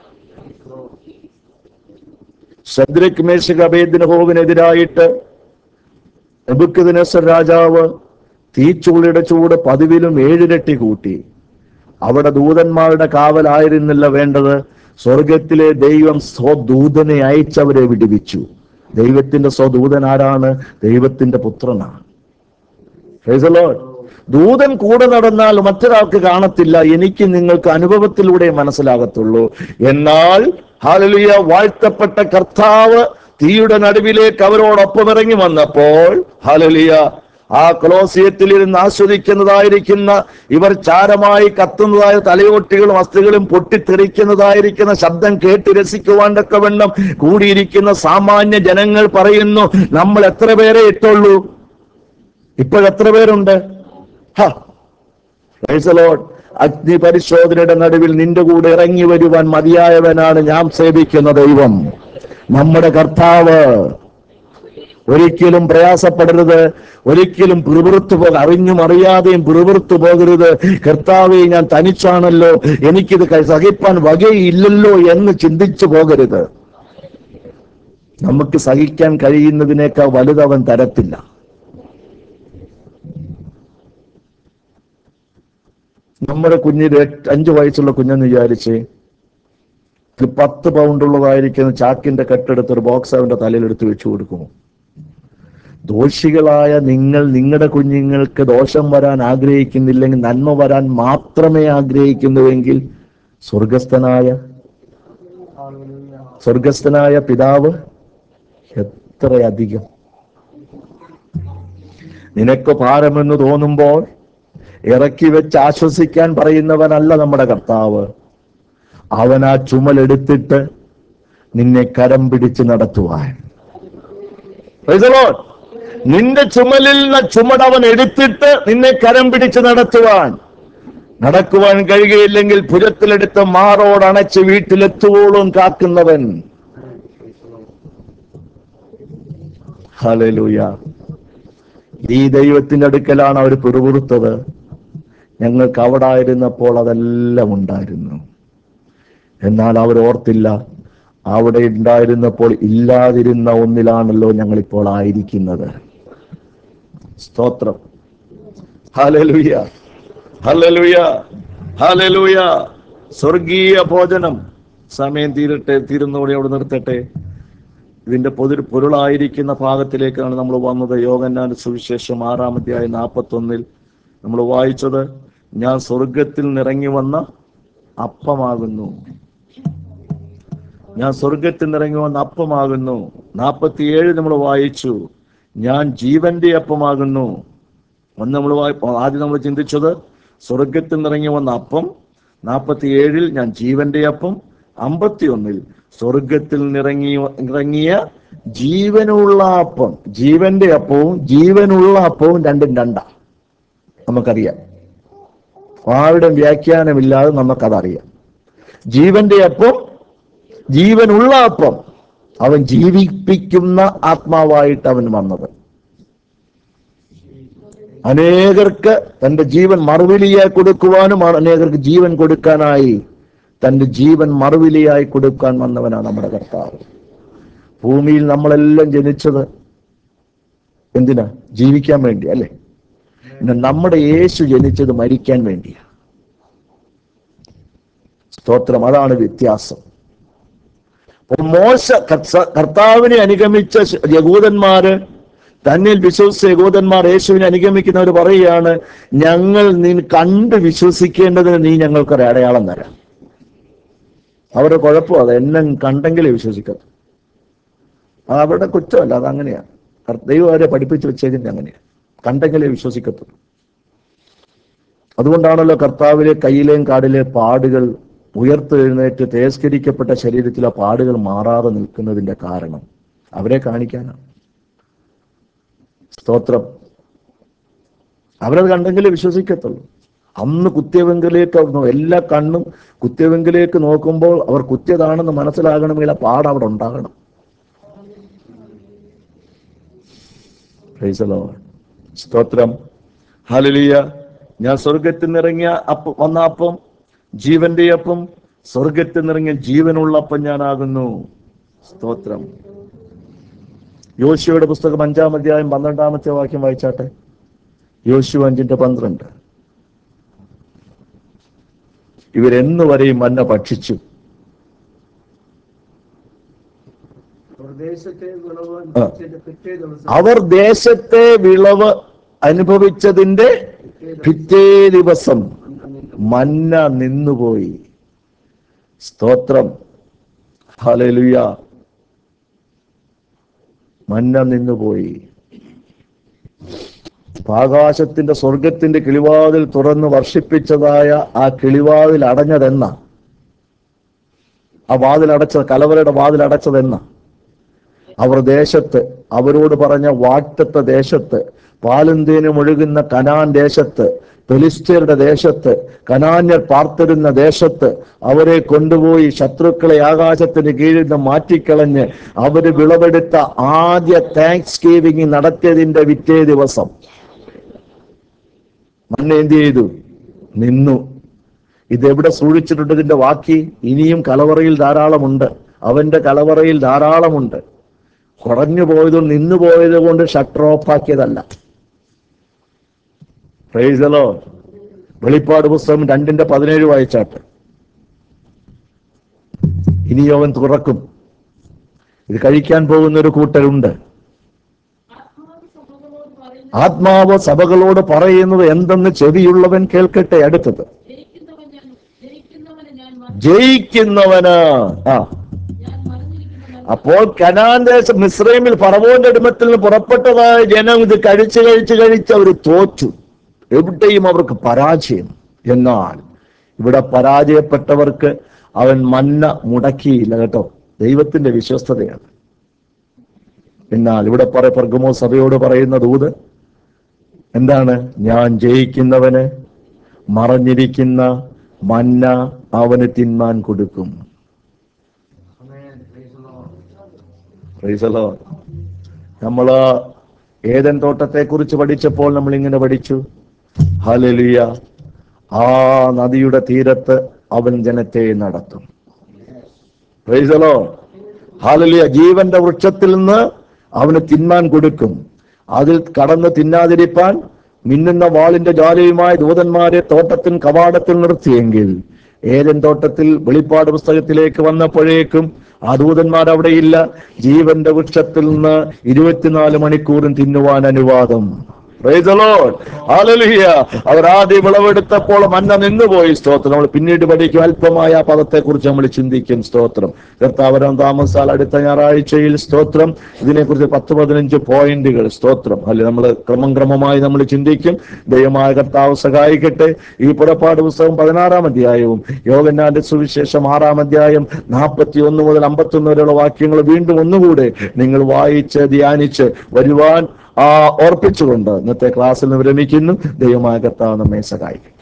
ശദ്രക് മേശക അഭേദിനഹോവിനെതിരായിട്ട് നെബുക്കദ്നേസർ രാജാവ് തീച്ചൂളിയുടെ ചൂട് പതിവിലും ഏഴിരട്ടി കൂട്ടി അവിടെ ദൂതന്മാരുടെ കാവലായിരുന്നില്ല വേണ്ടത് സ്വർഗത്തിലെ ദൈവം സ്വദൂതനെ അയച്ചവരെ വിടുവിച്ചു ദൈവത്തിന്റെ സ്വദൂതൻ ആരാണ് ദൈവത്തിന്റെ പുത്രനാണ് Praise the Lord. ദൂതൻ കൂടെ നടന്നാൽ മറ്റൊരാൾക്ക് കാണത്തില്ല എനിക്ക് നിങ്ങൾക്ക് അനുഭവത്തിലൂടെ മനസ്സിലാകത്തുള്ളൂ എന്നാൽ ഹാലലിയ വാഴ്ത്തപ്പെട്ട കർത്താവ് തീയുടെ നടുവിലേക്ക് അവരോടൊപ്പം ഇറങ്ങി വന്നപ്പോൾ ഹാലലിയ ആ കൊളോസിയത്തിൽ ഇരുന്ന് ആസ്വദിക്കുന്നതായിരിക്കുന്ന ഇവർ ചാരമായി കത്തുന്നതായ തലയോട്ടികളും അസ്ഥികളും പൊട്ടിത്തെറിക്കുന്നതായിരിക്കുന്ന ശബ്ദം കേട്ട് രസിക്കുവാൻ തക്കവണ്ണം കൂടിയിരിക്കുന്ന സാമാന്യ ജനങ്ങൾ പറയുന്നു നമ്മൾ എത്ര പേരെ ഇട്ടുള്ളൂ ഇപ്പോഴെത്ര പേരുണ്ട് ഹ. Praise the Lord. അഗ്നി പരിശോധനയുടെ നടുവിൽ നിന്റെ കൂടെ ഇറങ്ങി വരുവാൻ മതിയായവനാണ് ഞാൻ സേവിക്കുന്ന ദൈവം നമ്മുടെ കർത്താവ് ഒരിക്കലും പ്രയാസപ്പെടരുത് ഒരിക്കലും പിറുപിറുത്തു പോക അറിഞ്ഞും അറിയാതെയും പിറുപിറുത്തു പോകരുത് കർത്താവെ ഞാൻ തനിച്ചാണല്ലോ എനിക്കിത് ക- സഹിപ്പാൻ വകയില്ലല്ലോ എന്ന് ചിന്തിച്ചു പോകരുത് നമുക്ക് സഹിക്കാൻ കഴിയുന്നതിനേക്കാൾ വലുതവൻ തരത്തില്ല നമ്മുടെ കുഞ്ഞിന് എട്ട് അഞ്ചു വയസ്സുള്ള കുഞ്ഞെന്ന് വിചാരിച്ച് ഒരു പത്ത് പൗണ്ട് ഉള്ളതായിരിക്കുന്ന ചാക്കിന്റെ കെട്ടെടുത്ത് ഒരു ബോക്സ് അവന്റെ തലയിൽ എടുത്ത് വെച്ചു കൊടുക്കുമോ ദോഷികളായ നിങ്ങൾ നിങ്ങളുടെ കുഞ്ഞുങ്ങൾക്ക് ദോഷം വരാൻ ആഗ്രഹിക്കുന്നില്ലെങ്കിൽ നന്മ വരാൻ മാത്രമേ ആഗ്രഹിക്കുന്നുവെങ്കിൽ സ്വർഗസ്ഥനായ സ്വർഗസ്ഥനായ പിതാവ് എത്രയധികം നിനക്ക് ഭാരമെന്ന് തോന്നുമ്പോൾ ഇറക്കി വെച്ച് ആശ്വസിക്കാൻ പറയുന്നവനല്ല നമ്മുടെ കർത്താവ് അവൻ ആ ചുമലെടുത്തിട്ട് നിന്നെ കരം പിടിച്ച് നടത്തുവാൻ Praise the Lord. നിന്റെ ചുമലിൽ നിന്ന് ചുമടവൻ എടുത്തിട്ട് നിന്നെ കരം പിടിച്ച് നടത്തുവാൻ നടക്കുവാൻ കഴിയുകയില്ലെങ്കിൽ ഭുജത്തിലെടുത്ത് മാറോടണച്ച് വീട്ടിലെത്തുവോളും കാക്കുന്നവൻ ഹല്ലേലൂയ ഈ ദൈവത്തിന്റെ അടുക്കലാണ് അവർ പിറുപിറുത്തത് ഞങ്ങൾക്ക് അവിടെ ആയിരുന്നപ്പോൾ അതെല്ലാം ഉണ്ടായിരുന്നു എന്നാൽ അവർ ഓർത്തില്ല അവിടെ ഉണ്ടായിരുന്നപ്പോൾ ഇല്ലാതിരുന്ന ഒന്നിലാണല്ലോ ഞങ്ങളിപ്പോൾ ആയിരിക്കുന്നത് സ്തോത്രം ഹല്ലേലൂയ ഹല്ലേലൂയ ഹല്ലേലൂയ സ്വർഗീയ ഭോജനം സമയം തീരട്ടെ തീരുന്നതോടെ അവിടെ നിർത്തട്ടെ ഇതിന്റെ പൊതു പൊരുളായിരിക്കുന്ന ഭാഗത്തിലേക്കാണ് നമ്മൾ വന്നത് യോഗന്നാന്റെ സുവിശേഷം ആറാം അധ്യായം നാൽപ്പത്തി ഒന്നിൽ നമ്മൾ വായിച്ചത് ഞാൻ സ്വർഗത്തിൽ നിറങ്ങി വന്ന അപ്പമാകുന്നു ഞാൻ സ്വർഗത്തിൽ നിറങ്ങി വന്ന അപ്പമാകുന്നു നാൽപ്പത്തിയേഴ് നമ്മൾ വായിച്ചു ഞാൻ ജീവന്റെ അപ്പമാകുന്നു ഒന്ന് നമ്മൾ വായി ആദ്യം നമ്മൾ ചിന്തിച്ചത് സ്വർഗത്തിൽ നിറങ്ങി വന്ന അപ്പം നാൽപ്പത്തിയേഴിൽ ഞാൻ ജീവന്റെ അപ്പം അമ്പത്തി ഒന്നിൽ സ്വർഗത്തിൽ നിറങ്ങി ഇറങ്ങിയ ജീവനുള്ള അപ്പം ജീവന്റെ അപ്പവും ജീവനുള്ള അപ്പവും രണ്ടും രണ്ടാ നമുക്കറിയാം ആരുടെ വ്യാഖ്യാനമില്ലാതെ നമുക്കതറിയാം ജീവന്റെ അപ്പം ജീവനുള്ള അപ്പം അവൻ ജീവിപ്പിക്കുന്ന ആത്മാവായിട്ട് അവൻ വന്നത് അനേകർക്ക് തന്റെ ജീവൻ മറുവിലിയായി കൊടുക്കുവാനും അനേകർക്ക് ജീവൻ കൊടുക്കാനായി തന്റെ ജീവൻ മറുവിലിയായി കൊടുക്കാൻ വന്നവനാണ് നമ്മുടെ കർത്താവ് ഭൂമിയിൽ നമ്മളെല്ലാം ജനിച്ചത് എന്തിനാ ജീവിക്കാൻ വേണ്ടി അല്ലേ പിന്നെ നമ്മുടെ യേശു ജനിച്ചത് മരിക്കാൻ വേണ്ടിയാ സ്തോത്രം അതാണ് വ്യത്യാസം അപ്പോൾ മോശ കർത്ത- കർത്താവിനെ അനുഗമിച്ച ശ- യഹൂദന്മാര് തന്നിൽ വിശ്വസിച്ച യഹൂദന്മാർ യേശുവിനെ അനുഗമിക്കുന്നവർ പറയുകയാണ് ഞങ്ങൾ നീ കണ്ട് വിശ്വസിക്കേണ്ടതിന് നീ ഞങ്ങൾക്കൊരു അടയാളം തരാം അവരുടെ കുഴപ്പം അത് എന്നെ കണ്ടെങ്കിലേ വിശ്വസിക്കത്തു അത് അവരുടെ കുറ്റമല്ല അത് അങ്ങനെയാണ് കർ- ദൈവം അവരെ പഠിപ്പിച്ച് വെച്ചേക്കുന്നത് അങ്ങനെയാണ് കണ്ടെങ്കിലേ വിശ്വസിക്കത്തുള്ളൂ അതുകൊണ്ടാണല്ലോ കർത്താവിലെ കയ്യിലെയും കാടിലെ പാടുകൾ ഉയർത്തെഴുന്നേറ്റ് തേസ്കരിക്കപ്പെട്ട ശരീരത്തിലെ പാടുകൾ മാറാതെ നിൽക്കുന്നതിന്റെ കാരണം അവരെ കാണിക്കാനാണ് സ്തോത്രം അവരത് കണ്ടെങ്കിലേ വിശ്വസിക്കത്തുള്ളൂ അന്ന് കുത്തിയവെങ്കിലേക്ക് അവർ നോ- എല്ലാ കണ്ണും കുത്തിയവെങ്കിലേക്ക് നോക്കുമ്പോൾ അവർ കുത്തിയതാണെന്ന് മനസ്സിലാകണമെങ്കിൽ ആ പാട് അവിടെ ഉണ്ടാകണം Praise the Lord. സ്തോത്രം ഹലലിയ ഞാൻ സ്വർഗത്തിൽ നിറങ്ങിയ അപ്പം വന്ന അപ്പം ജീവന്റെ അപ്പം സ്വർഗത്തിൽ നിറങ്ങിയ ജീവനുള്ള അപ്പം ഞാനാകുന്നു സ്തോത്രം യോശുവയുടെ പുസ്തകം അഞ്ചാം അധ്യായം പന്ത്രണ്ടാമത്തെ വാക്യം വായിച്ചാട്ടെ യോശു അഞ്ചിന്റെ പന്ത്രണ്ട് ഇവരെന്നു വരെയും മന്ന ഭക്ഷിച്ചു പ്രദേശത്തെ വിളവ് ആ. അനുഭവിച്ചതിന്റെ പിറ്റേ ദിവസം അവർ ദേശത്തെ വിളവ് അനുഭവിച്ചതിന്റെ പിറ്റേ ദിവസം മന്ന നിന്നുപോയി സ്തോത്രം ഹല്ലേലൂയ മന്ന നിന്നുപോയി ആകാശത്തിന്റെ സ്വർഗത്തിന്റെ കിളിവാതിൽ തുറന്ന് വർഷിപ്പിച്ചതായ ആ കിളിവാതിൽ അടഞ്ഞതെന്ന ആ വാതിൽ അടച്ചത് കലവറയുടെ വാതിൽ അടച്ചതെന്ന അവർ ദേശത്ത് അവരോട് പറഞ്ഞ വാറ്റത്ത ദേശത്ത് പാലും തേനും ഒഴുകുന്ന കനാൻ ദേശത്ത് പെലിസ്ത്യരുടെ ദേശത്ത് കനാന്യർ പാർത്തിരുന്ന ദേശത്ത് അവരെ കൊണ്ടുപോയി ശത്രുക്കളെ ആകാശത്തിന് കീഴിൽ നിന്ന് മാറ്റിക്കളഞ്ഞ് അവര് വിളവെടുത്ത ആദ്യ താങ്ക്സ് ഗീവിംഗ് നടത്തിയതിന്റെ വിറ്റേ ദിവസം മണ്ണ് എന്ത് ചെയ്തു നിന്നു ഇതെവിടെ സൂക്ഷിച്ചിട്ടുണ്ട് ഇതിന്റെ വാക്കി ഇനിയും കലവറയിൽ ധാരാളമുണ്ട് അവന്റെ കലവറയിൽ ധാരാളമുണ്ട് കുറഞ്ഞു പോയതും നിന്നു പോയത് കൊണ്ട് ഷട്ടർ ഓഫ് ആക്കിയതല്ല പ്രൈസലോ വെളിപ്പാട് പുസ്തകം രണ്ടിന്റെ പതിനേഴ് വായിച്ചാട്ട് ഇനി അവൻ തുറക്കും ഇത് കഴിക്കാൻ പോകുന്ന ഒരു കൂട്ടരുണ്ട് ആത്മാവ് സഭകളോട് പറയുന്നു ആത്മാവ് സഭകളോട് പറയുന്നത് എന്തെന്ന് ചെവിയുള്ളവൻ കേൾക്കട്ടെ അടുത്തത് ജയിക്കുന്നവൻ ഞാൻ ജയിക്കുന്നവനെ ഞാൻ മറ- ജയിക്കുന്നവന് ആ ഞാൻ മറിഞ്ഞിരിക്കുന്നവൻ അപ്പോൾ കനാൻ ദേശം മിസ്രൈമിൽ പറവോന്റെ അടിമത്തിൽ നിന്ന് പുറപ്പെട്ടതായ ജനം ഇത് കഴിച്ച് കഴിച്ച് കഴിച്ച് അവർ തോറ്റു എവിടെയും അവർക്ക് പരാജയം എന്നാൽ ഇവിടെ പരാജയപ്പെട്ടവർക്ക് അവൻ മന്ന മുടക്കിയില്ല കേട്ടോ ദൈവത്തിന്റെ വിശ്വസ്തതയാണ് എന്നാൽ ഇവിടെ പറ പെർഗമോ സഭയോട് പറയുന്ന ദൂത് എന്താണ് ഞാൻ ജയിക്കുന്നവന് മറഞ്ഞിരിക്കുന്ന മന്ന അവന് തിന്മാൻ കൊടുക്കും Amen. Praise the Lord. പ്രൈസലോ നമ്മള് ഏതൻ തോട്ടത്തെ കുറിച്ച് പഠിച്ചപ്പോൾ നമ്മൾ ഇങ്ങനെ പഠിച്ചു ഹലലിയ ആ നദിയുടെ തീരത്ത് അവൻ ജനത്തെ നടത്തും പ്രൈസലോ ഹാലലിയ ജീവന്റെ വൃക്ഷത്തിൽ നിന്ന് അവന് തിന്മാൻ കൊടുക്കും അതിൽ കടന്ന് തിന്നാതിരിപ്പാൻ മിന്നുന്ന വാളിന്റെ ജാലയുമായി ദൂതന്മാരെ തോട്ടത്തിൻ കവാടത്തിൽ നിർത്തിയെങ്കിൽ ഏതൻ തോട്ടത്തിൽ വെളിപ്പാട് പുസ്തകത്തിലേക്ക് വന്നപ്പോഴേക്കും ആ ദൂതന്മാർ അവിടെയില്ല ജീവന്റെ വൃക്ഷത്തിൽ നിന്ന് ഇരുപത്തിനാല് മണിക്കൂറും തിന്നുവാൻ അനുവാദം Praise the Lord. Hallelujah. അവർ ആദ്യം വിളവെടുത്തപ്പോൾ മന്ന നിന്നുപോയി സ്തോത്രം നമ്മൾ പിന്നീട് പഠിക്കും അല്പമായ ആ പദത്തെ കുറിച്ച് നമ്മൾ ചിന്തിക്കും സ്തോത്രം കർത്താവരം താമസാൽ അടുത്ത ഞായറാഴ്ചയിൽ സ്തോത്രം ഇതിനെക്കുറിച്ച് പത്ത് പതിനഞ്ച് പോയിന്റുകൾ സ്തോത്രം അല്ലെ നമ്മൾ ക്രമം ക്രമമായി നമ്മൾ ചിന്തിക്കും ദൈവമായ കർത്താവ് സഹായിക്കട്ടെ ഈ പുറപ്പാട് പുസ്തകം പതിനാറാം അധ്യായവും യോഗന്നാന്റെ സുവിശേഷം ആറാം അധ്യായം നാൽപ്പത്തി ഒന്ന് മുതൽ അമ്പത്തി ഒന്ന് വരെയുള്ള വാക്യങ്ങൾ വീണ്ടും ഒന്നുകൂടെ നിങ്ങൾ വായിച്ച് ധ്യാനിച്ച് വരുവാൻ ആ ഓർപ്പിച്ചുകൊണ്ട് ഇന്നത്തെ ക്ലാസ്സിൽ നിന്ന് വിരമിക്കുന്നു ദൈവമായ കർത്താവ് നമ്മെ സഹായിക്കും